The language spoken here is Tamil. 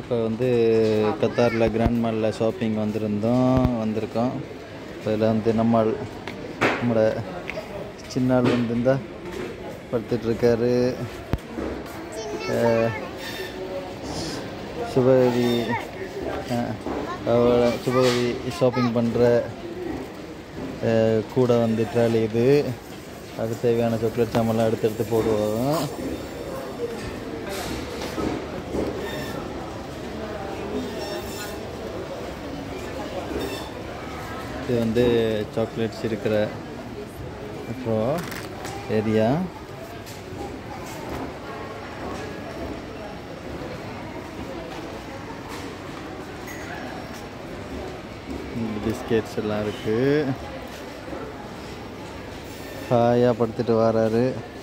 இப்போ வந்து கத்தாரில் கிராண்ட் மாலில் ஷாப்பிங் வந்திருந்தோம் வந்திருக்கோம் இதில் வந்து நம்மால் நம்மளோட சின்ன ஆள் வந்து இருந்தா படுத்துட்ருக்காரு சுபகவி அவளை சுபகவி ஷாப்பிங் பண்ணுற கூட வந்து ட்ராலி இது அதுக்கு தேவையான சாக்லேட் சாமான்லாம் எடுத்து எடுத்து போடுவோம் இது வந்து சாக்லேட்ஸ் இருக்கிற அப்புறம் ஏரியா பிஸ்கெட்ஸ் எல்லாம் இருக்குது ஹாயாக படுத்துட்டு வராரு